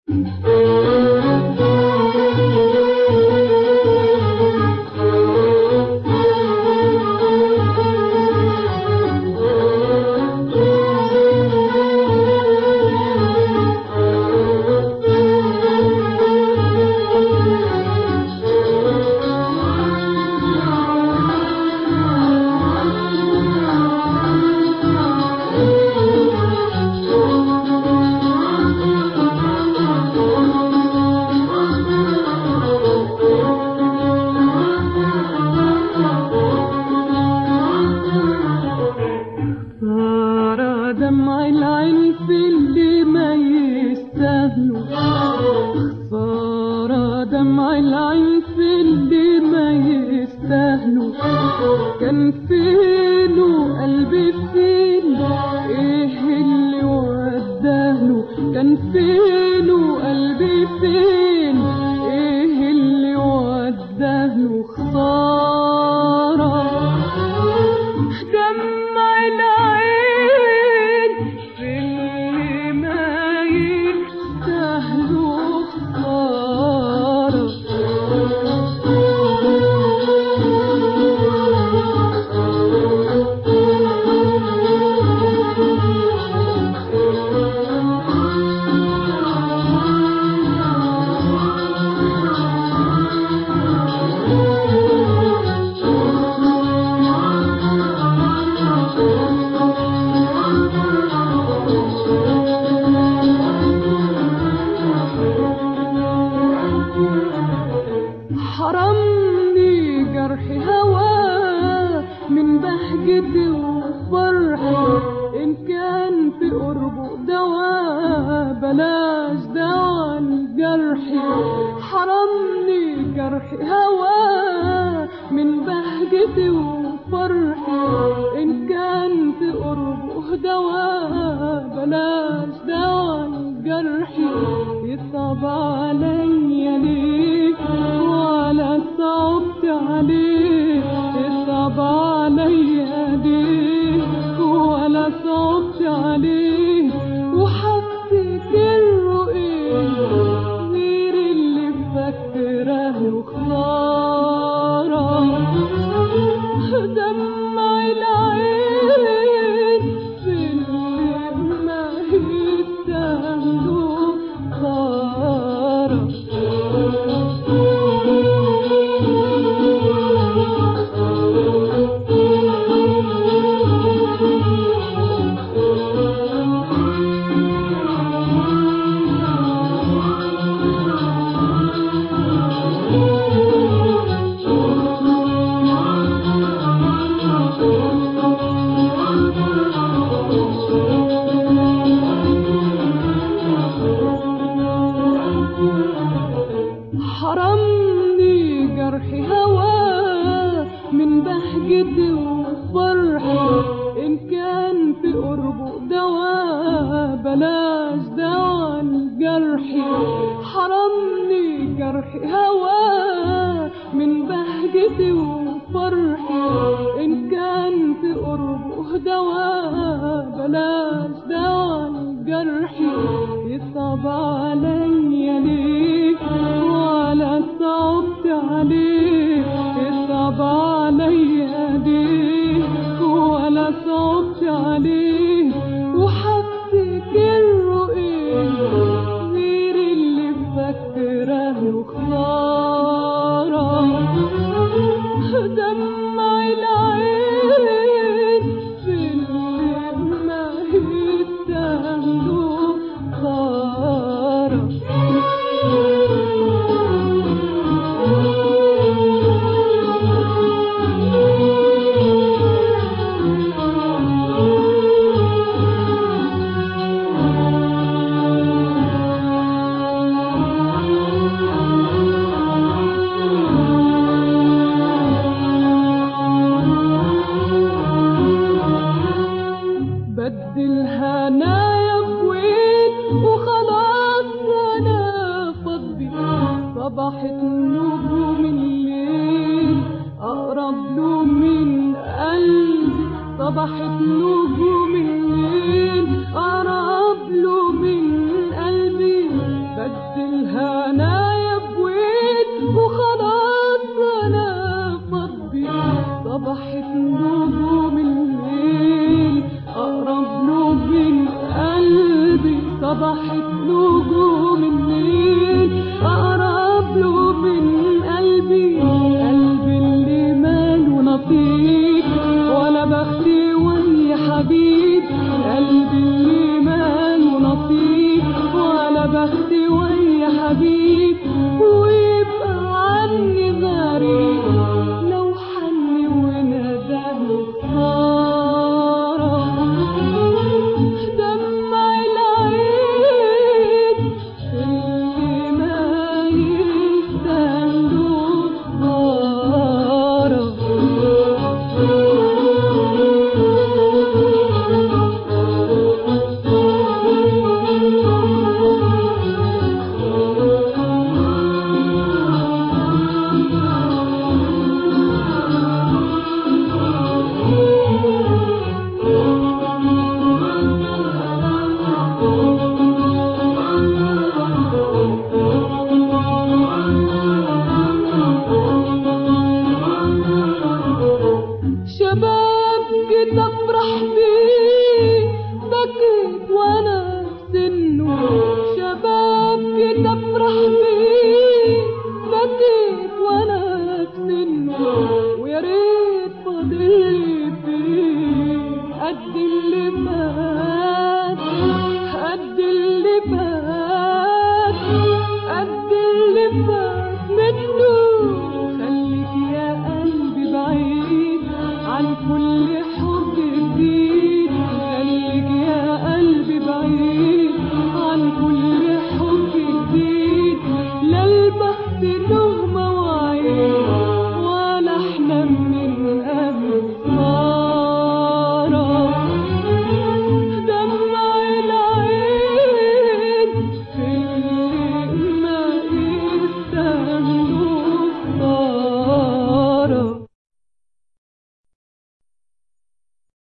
صار دمع العين في اللي ما يستاهلوا صار دمع العين في اللي ما يستاهلوا كان فينه قلبي فين ايه اللي وداهله كان فينه قلبي فين ايه اللي وداهله خساره دمع العين في اللي ما يستاهلوا خسارة حرمني جرح هواه من بهجتي وفرحي إن كان في قربه دواء بلاش دوا الجرح حرمني جرح هواه من بهجتي وفرحي إن كان في قربه دواء بلاش دوا الجرح يصعب عليا ليه ولا صعبت عليه يصعب عليا ليه ولا صعبت عليه وحفتكر ايه غير اللي فاكراه خسارة دمع العين في اللي ما يستاهلوا خسارة حرمني جرح هواه من بهجتي وفرحي إن كان في قربه دواء بلاش دوا الجرح حرمني جرح هواه من بهجتي وفرحي إن كان في قربه دواء بلاش دوا الجرح يصعب عليا ليه ولا صعبت عليه يصعب عليا ليه ولا صعبت عليه وحفتكر ايه غير اللي فاكراه خسارة دمع العين في اللي ما يستاهلوا خسارة بدل هنايا بوين وخلاص انا فضي صبحت نجوم الليل اقرب له من قلبي صبحت نجوم الليل اقرب له من قلبي قد الهنايا بوين وخلاص انا فضي صبحت نجوم الليل اقرب له من قلبي صبحت نجوم الليل اقرب له من قلبي قلبي اللي ماله نصيب ولا بختي ويا حبيب قلبي اللي ماله نصيب ولا بختي ويا حبيب ويبقى عني غريب لو حني وناداني خسارة دمع العين اللي ما يستاهلوا شباب جيت افرح بيه بكيت وانا في سنه شباب جيت افرح بيه بكيت وانا في سنه ويا ريت فاضل فيه قد اللي فات قد اللي فات قد اللي فات منه خليك يا قلبي بعيد عن كل حب جديد خليك يا قلبي بعيد عن كل حب جديد لا البخت له